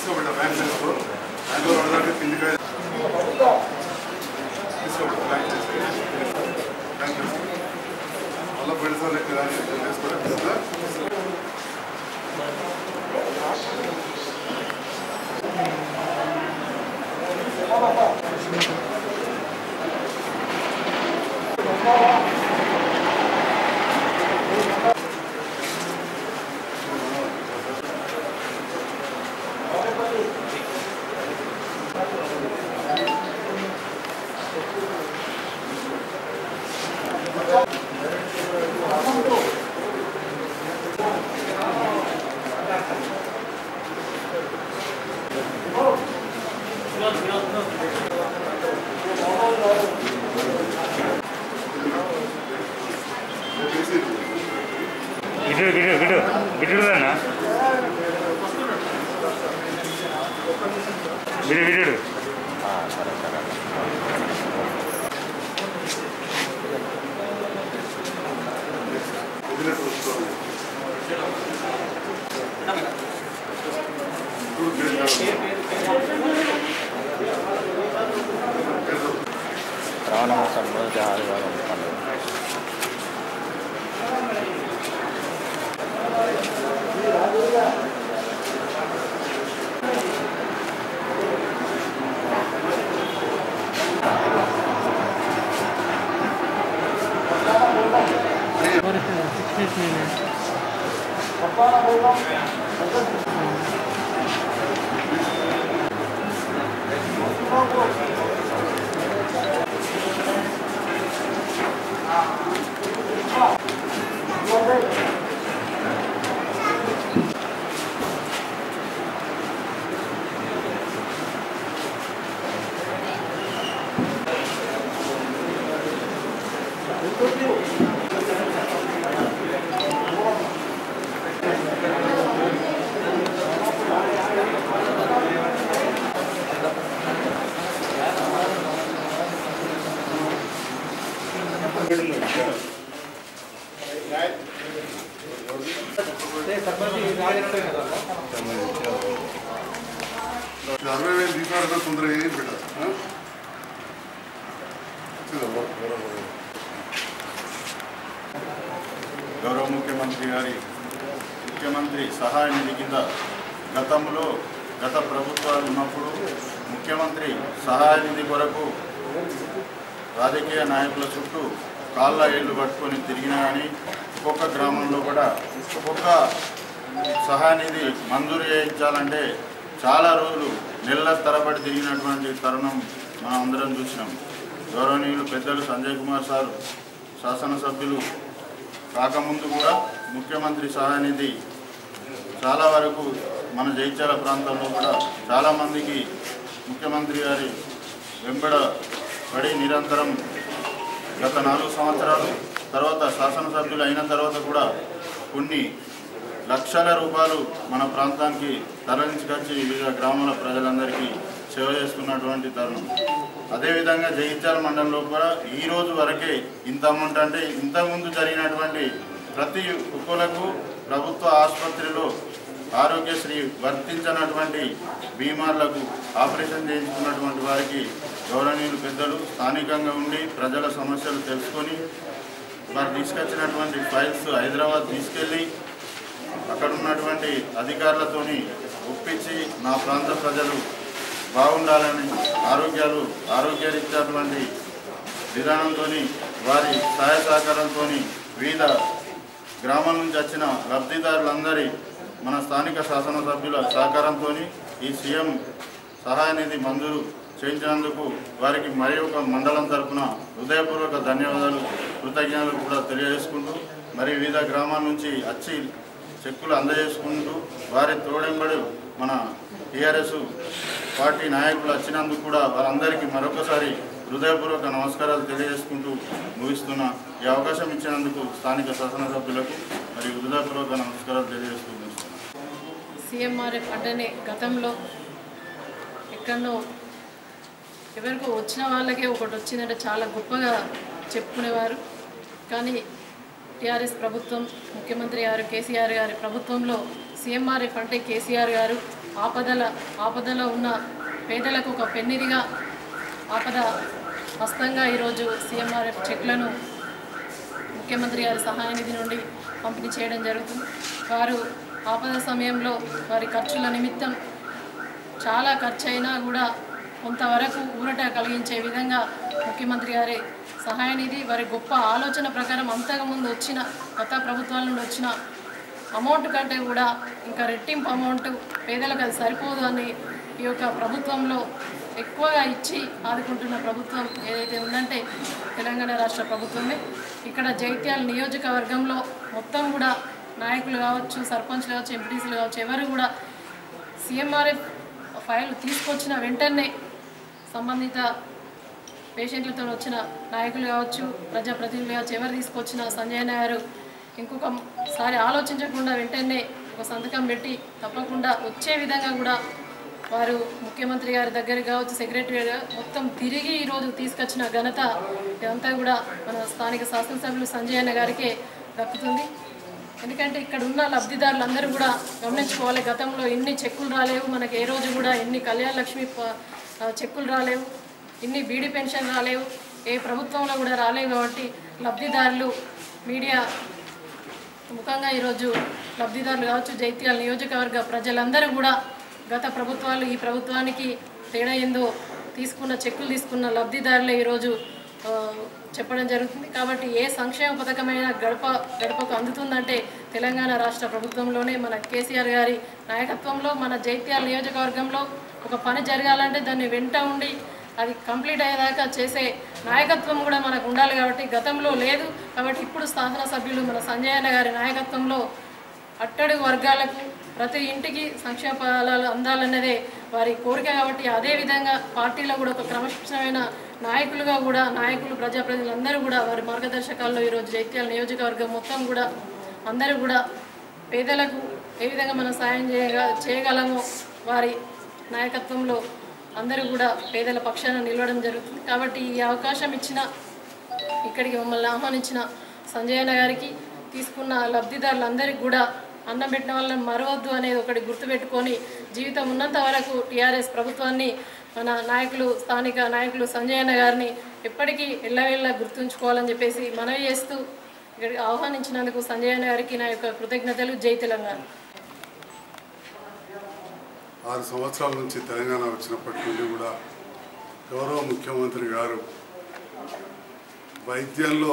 తీసుకోబెట్ట bank తీసుకో బ్యాంక్లో పడదాకా కిందికి తీసుకోబెట్ట బ్యాంక్ చేసి బ్యాంక్ తీసుకో మళ్ళీ పెడతారు లెక్క తీసుకోవడం గిట్టు గిట్టు గిట్టు గిట్టుడుదన్నా విడు విడు శ్రావణ మాసం మొదటి ఆదివారం పండుగ అరవై వేలు తీసుకురావడం తొందరగా ఏం పెట్టారు గౌరవ ముఖ్యమంత్రి గారి ముఖ్యమంత్రి సహాయ నిధి కింద గతంలో గత ప్రభుత్వాలు ఉన్నప్పుడు ముఖ్యమంత్రి సహాయ నిధి కొరకు రాజకీయ నాయకుల చుట్టూ కాళ్ళ ఏళ్ళు పట్టుకొని తిరిగినా కానీ ఒక్కొక్క గ్రామంలో కూడా ఒక్కొక్క సహాయ నిధి మంజూరు చేయించాలంటే చాలా రోజులు నెలల తరబడి తిరిగినటువంటి తరుణం మనం అందరం చూసినాం గౌరవనీయులు పెద్దలు సంజయ్ కుమార్ సార్ శాసనసభ్యులు కాకముందు కూడా ముఖ్యమంత్రి సహాయ నిధి చాలా వరకు మన జైత్యాల ప్రాంతంలో కూడా చాలామందికి ముఖ్యమంత్రి గారి వెంబడ పడి నిరంతరం గత నాలుగు సంవత్సరాలు తర్వాత శాసనసభ్యులు అయిన తర్వాత కూడా కొన్ని లక్షల రూపాయలు మన ప్రాంతానికి తరలించుకొచ్చి వివిధ గ్రామాల ప్రజలందరికీ సేవ చేస్తున్నటువంటి తరుణం అదేవిధంగా జగిత్యాల మండలంలో కూడా ఈ రోజు వరకే ఇంత అమౌంట్ అంటే ఇంతకుముందు జరిగినటువంటి ప్రతి ఒక్కలకు ప్రభుత్వ ఆసుపత్రిలో ఆరోగ్యశ్రీ వర్తించినటువంటి బీమార్లకు ఆపరేషన్ చేయించుకున్నటువంటి వారికి గౌరవనీయులు పెద్దలు స్థానికంగా ఉండి ప్రజల సమస్యలు తెలుసుకొని వారు తీసుకొచ్చినటువంటి ఫైల్స్ హైదరాబాద్ తీసుకెళ్ళి అక్కడ ఉన్నటువంటి అధికారులతోని ఒప్పించి నా ప్రాంత ప్రజలు బాగుండాలని ఆరోగ్యాలు ఆరోగ్యరీత్యాటువంటి విధానంతో వారి సహాయ సహకారంతో వివిధ గ్రామాల నుంచి వచ్చిన లబ్ధిదారులందరి మన స్థానిక శాసనసభ్యుల సహకారంతో ఈ సీఎం సహాయ నిధి మంజూరు చేయించినందుకు వారికి మరి ఒక మండలం తరపున హృదయపూర్వక ధన్యవాదాలు కృతజ్ఞతలు కూడా తెలియజేసుకుంటూ మరి వివిధ గ్రామాల నుంచి వచ్చి చెక్కులు అందజేసుకుంటూ వారి తోడెంబడి మన టీఆర్ఎస్ పార్టీ నాయకులు వచ్చినందుకు కూడా వారందరికీ మరొకసారి హృదయపూర్వక నమస్కారాలు తెలియజేసుకుంటూ ముగిస్తున్న ఈ అవకాశం ఇచ్చినందుకు స్థానిక శాసనసభ్యులకు మరియు హృదయపూర్వక నమస్కారాలు తెలియజేస్తూ ముగిస్తున్నాను సీఎంఆర్ఎఫ్ అంటేనే గతంలో ఎక్కడనో ఎవరికో వచ్చిన వాళ్ళకే ఒకటి వచ్చిందంటే చాలా గొప్పగా చెప్పుకునేవారు కానీ టీఆర్ఎస్ ప్రభుత్వం ముఖ్యమంత్రి గారు కేసీఆర్ గారి ప్రభుత్వంలో సీఎంఆర్ఎఫ్ అంటే కేసీఆర్ గారు ఆపదల ఆపదలో ఉన్న పేదలకు ఒక పెన్నిదిగా ఆపద హస్తంగా ఈరోజు సీఎంఆర్ఎఫ్ చెక్లను ముఖ్యమంత్రి గారి సహాయ నిధి నుండి పంపిణీ చేయడం జరుగుతుంది వారు ఆపద సమయంలో వారి ఖర్చుల నిమిత్తం చాలా ఖర్చు అయినా కూడా కొంతవరకు ఊరట కలిగించే విధంగా ముఖ్యమంత్రి గారి సహాయ నిధి వారి గొప్ప ఆలోచన ప్రకారం అంతకుముందు వచ్చిన గత ప్రభుత్వాల నుండి వచ్చిన అమౌంట్ కంటే కూడా ఇంకా రెట్టింపు అమౌంట్ పేదలకు అది సరిపోదు అని ఈ యొక్క ప్రభుత్వంలో ఎక్కువగా ఇచ్చి ఆదుకుంటున్న ప్రభుత్వం ఏదైతే ఉందంటే తెలంగాణ రాష్ట్ర ప్రభుత్వమే ఇక్కడ జైత్యాల నియోజకవర్గంలో మొత్తం కూడా నాయకులు కావచ్చు సర్పంచ్లు కావచ్చు ఎంపీటీసీలు కావచ్చు ఎవరు కూడా సీఎంఆర్ఎఫ్ ఫైల్ తీసుకొచ్చిన వెంటనే సంబంధిత పేషెంట్లతో వచ్చిన నాయకులు కావచ్చు ప్రజాప్రతినిధులు కావచ్చు ఎవరు తీసుకొచ్చిన సంజయ్ అన్న గారు ఇంకొకసారి ఆలోచించకుండా వెంటనే ఒక సంతకం పెట్టి తప్పకుండా వచ్చే విధంగా కూడా వారు ముఖ్యమంత్రి గారి దగ్గర కావచ్చు సెక్రటరీ గారు మొత్తం తిరిగి ఈరోజు తీసుకొచ్చిన ఘనత ఇదంతా కూడా మన స్థానిక శాసనసభ్యులు సంజయ్ అన్న గారికే దక్కుతుంది ఎందుకంటే ఇక్కడ ఉన్న లబ్ధిదారులందరూ కూడా గమనించుకోవాలి గతంలో ఎన్ని చెక్కులు రాలేవు మనకి ఏ రోజు కూడా ఎన్ని కళ్యాణ లక్ష్మి ప- ఆ, చెక్కులు రాలేవు ఇన్ని బీడీ పెన్షన్ రాలేవు ఏ ప్రభుత్వంలో కూడా రాలేవు కాబట్టి లబ్ధిదారులు మీడియా ముఖంగా ఈరోజు లబ్ధిదారులు కావచ్చు జైత్యాల నియోజకవర్గ ప్రజలందరూ కూడా గత ప్రభుత్వాలు ఈ ప్రభుత్వానికి తేడా ఏందో తీసుకున్న చెక్కులు తీసుకున్న లబ్ధిదారులే ఈరోజు ఆ, చెప్పడం జరుగుతుంది కాబట్టి ఏ సంక్షేమ పథకమైన గడప గడపకు అందుతుందంటే తెలంగాణ రాష్ట్ర ప్రభుత్వంలోనే మన కేసీఆర్ గారి నాయకత్వంలో మన జైత్యాల నియోజకవర్గంలో ఒక పని జరగాలంటే దాన్ని వెంట ఉండి అది కంప్లీట్ అయ్యేదాకా చేసే నాయకత్వం కూడా మనకు ఉండాలి కాబట్టి గతంలో లేదు కాబట్టి ఇప్పుడు శాసనసభ్యులు మన సంజయ్ అన్న గారి నాయకత్వంలో అట్టడుగు వర్గాలకు ప్రతి ఇంటికి సంక్షేమ ఫలాలు అందాలన్నదే వారి కోరిక కాబట్టి అదే విధంగా పార్టీలో కూడా ఒక క్రమశిక్షణమైన నాయకులుగా కూడా నాయకులు ప్రజాప్రతినిధులు అందరూ కూడా వారి మార్గదర్శకాల్లో ఈరోజు జైత్యాల నియోజకవర్గం మొత్తం కూడా అందరూ కూడా పేదలకు ఏ విధంగా మనం సాయం చేయగ చేయగలమో వారి నాయకత్వంలో అందరూ కూడా పేదల పక్షాన నిలవడం జరుగుతుంది కాబట్టి ఈ అవకాశం ఇచ్చిన ఇక్కడికి మమ్మల్ని ఆహ్వానించిన సంజయ్ అన్న గారికి తీసుకున్న లబ్ధిదారులందరికీ కూడా అన్నం పెట్టిన వాళ్ళని మరవద్దు అనేది ఒకటి గుర్తుపెట్టుకొని జీవితం ఉన్నంత వరకు టీఆర్ఎస్ ప్రభుత్వాన్ని మన నాయకులు స్థానిక నాయకులు సంజయ్ అన్న గారిని ఎప్పటికీ ఎల్లవేళ్ళ గుర్తుంచుకోవాలని చెప్పేసి మనవి చేస్తూ ఇక్కడికి ఆహ్వానించినందుకు సంజయ్ అన్న గారికి నా యొక్క కృతజ్ఞతలు జై తెలంగాణ ఆరు సంవత్సరాల నుంచి తెలంగాణ వచ్చినప్పటి నుండి కూడా గౌరవ ముఖ్యమంత్రి గారు వైద్యంలో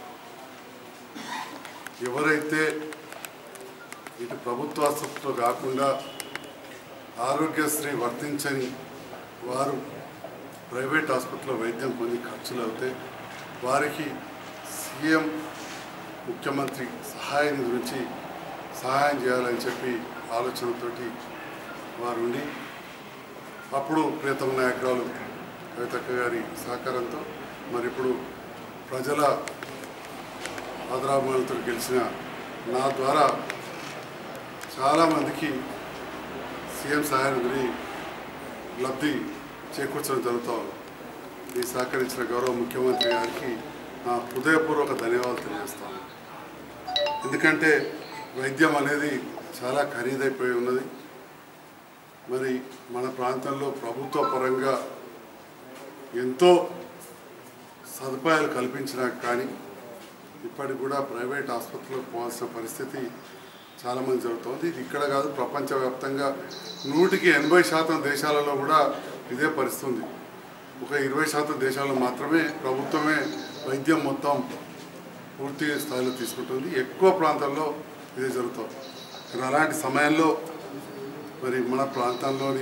ఎవరైతే ఇటు ప్రభుత్వ ఆసుపత్రిలో కాకుండా ఆరోగ్యశ్రీ వర్తించని వారు ప్రైవేట్ ఆసుపత్రిలో వైద్యం పొంది ఖర్చులు అవుతాయి వారికి సీఎం ముఖ్యమంత్రి సహాయ నిధి నుంచి సహాయం చేయాలని చెప్పి ఆలోచనతోటి వారు ఉండి అప్పుడు ప్రియతమ నాయకురాలు కవితక్క గారి సహకారంతో మరి ఇప్పుడు ప్రజల ఆదరాభిమానులతో గెలిచిన నా ద్వారా చాలామందికి సీఎం సహాయ నిధిని లబ్ధి చేకూర్చడం జరుగుతూ ఉంది. ఈ సహకరించిన గౌరవ ముఖ్యమంత్రి గారికి నా హృదయపూర్వక ధన్యవాదాలు తెలియజేస్తాను ఎందుకంటే వైద్యం అనేది చాలా ఖరీదైపోయి ఉన్నది మరి మన ప్రాంతంలో ప్రభుత్వ పరంగా ఎంతో సదుపాయాలు కల్పించినా కానీ ఇప్పటికి కూడా ప్రైవేట్ ఆసుపత్రులకు పోవాల్సిన పరిస్థితి చాలామంది జరుగుతుంది ఇది ఇక్కడ కాదు ప్రపంచవ్యాప్తంగా నూటికి ఎనభై శాతం దేశాలలో కూడా ఇదే పరిస్థితి ఉంది ఒక ఇరవై శాతం దేశాల్లో మాత్రమే ప్రభుత్వమే వైద్యం మొత్తం పూర్తి స్థాయిలో తీసుకుంటుంది ఎక్కువ ప్రాంతాల్లో ఇదే జరుగుతుంది మరి అలాంటి సమయంలో మరి మన ప్రాంతంలోని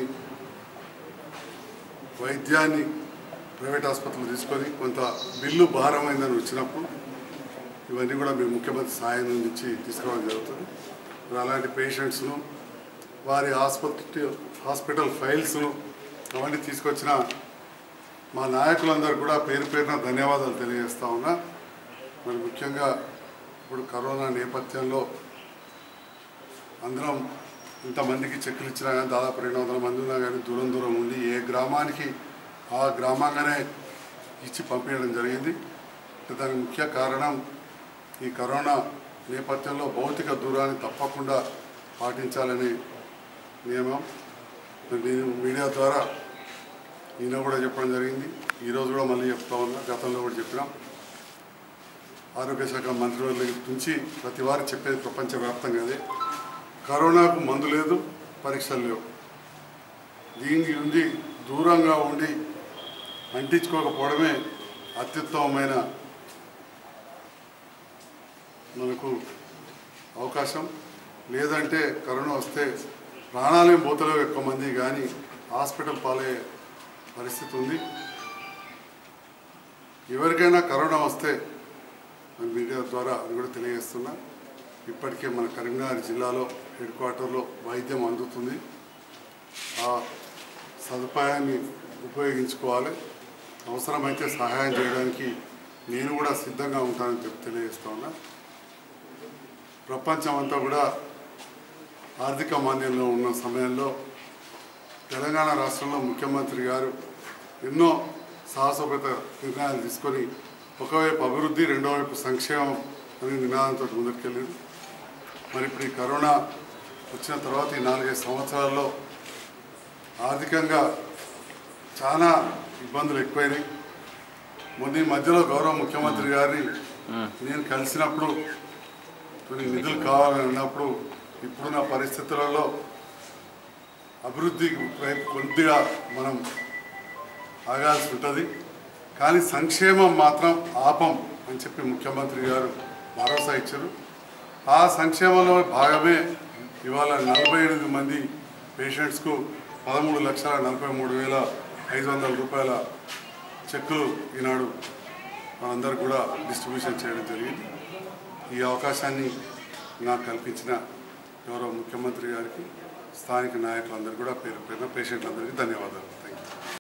వైద్యాన్ని ప్రైవేట్ ఆసుపత్రులు తీసుకొని కొంత బిల్లు భారమైందని వచ్చినప్పుడు ఇవన్నీ కూడా మేము ముఖ్యమంత్రి సాయం నుంచి తీసుకురావడం జరుగుతుంది మరి అలాంటి పేషెంట్స్ను వారి ఆసుపత్రి హాస్పిటల్ ఫైల్స్ను అవన్నీ తీసుకొచ్చిన మా నాయకులందరూ కూడా పేరు పేరున ధన్యవాదాలు తెలియజేస్తా ఉన్నా మరి ముఖ్యంగా ఇప్పుడు కరోనా నేపథ్యంలో అందరం ఇంతమందికి చెక్కులు ఇచ్చినా కానీ దాదాపు రెండు వందల మంది ఉన్నా కానీ దూరం దూరం ఉండి ఏ గ్రామానికి ఆ గ్రామంగానే ఇచ్చి పంపించడం జరిగింది దానికి ముఖ్య కారణం ఈ కరోనా నేపథ్యంలో భౌతిక దూరాన్ని తప్పకుండా పాటించాలనే నియమం మరి నేను మీడియా ద్వారా ఈయన కూడా చెప్పడం జరిగింది ఈరోజు కూడా మళ్ళీ చెప్తా ఉన్నా గతంలో కూడా చెప్పినాం ఆరోగ్య శాఖ మంత్రివర్యుల నుంచి ప్రతి వారు చెప్పేది ప్రపంచవ్యాప్తంగా అదే కరోనాకు మందు లేదు పరీక్షలు లేవు దీని నుండి దూరంగా ఉండి అంటించుకోకపోవడమే అత్యుత్తమమైన మనకు అవకాశం లేదంటే కరోనా వస్తే ప్రాణాలేం పోతలేవు ఎక్కువ మంది కానీ హాస్పిటల్ పాలే పరిస్థితి ఉంది ఎవరికైనా కరోనా వస్తే మన మీడియా ద్వారా అది కూడా తెలియజేస్తున్నా ఇప్పటికే మన కరీంనగర్ జిల్లాలో హెడ్ క్వార్టర్లో వైద్యం అందుతుంది ఆ సదుపాయాన్ని ఉపయోగించుకోవాలి అవసరమైతే సహాయం చేయడానికి నేను కూడా సిద్ధంగా ఉంటానని చెప్పి తెలియజేస్తా ఉన్నా ప్రపంచం అంతా కూడా ఆర్థిక మాంద్యంలో ఉన్న సమయంలో తెలంగాణ రాష్ట్రంలో ముఖ్యమంత్రి గారు ఎన్నో సాహసోపేత నిర్ణయాలు తీసుకొని ఒకవైపు అభివృద్ధి రెండో వైపు సంక్షేమం అనే నినాదంతో ముందుకెళ్ళారు మరి ఇప్పుడు ఈ కరోనా వచ్చిన తర్వాత ఈ నాలుగైదు సంవత్సరాల్లో ఆర్థికంగా చాలా ఇబ్బందులు ఎక్కువైనాయి మొన్న ఈ మధ్యలో గౌరవ ముఖ్యమంత్రి గారిని నేను కలిసినప్పుడు కొన్ని నిధులు కావాలని అన్నప్పుడు ఇప్పుడున్న పరిస్థితులలో అభివృద్ధి వైపు కొద్దిగా మనం ఆగాల్సి ఉంటుంది కానీ సంక్షేమం మాత్రం ఆపం అని చెప్పి ముఖ్యమంత్రి గారు భరోసా ఇచ్చారు ఆ సంక్షేమంలో భాగమే ఇవాళ నలభై ఎనిమిది మంది పేషెంట్స్కు పదమూడు లక్షల నలభై మూడు వేల ఐదు వందల రూపాయల చెక్కులు ఈనాడు మనందరూ కూడా డిస్ట్రిబ్యూషన్ చేయడం జరిగింది ఈ అవకాశాన్ని నాకు కల్పించిన గౌరవ ముఖ్యమంత్రి గారికి స్థానిక నాయకులందరూ కూడా పేరు పేరున పేషెంట్లందరికీ ధన్యవాదాలు థ్యాంక్ యూ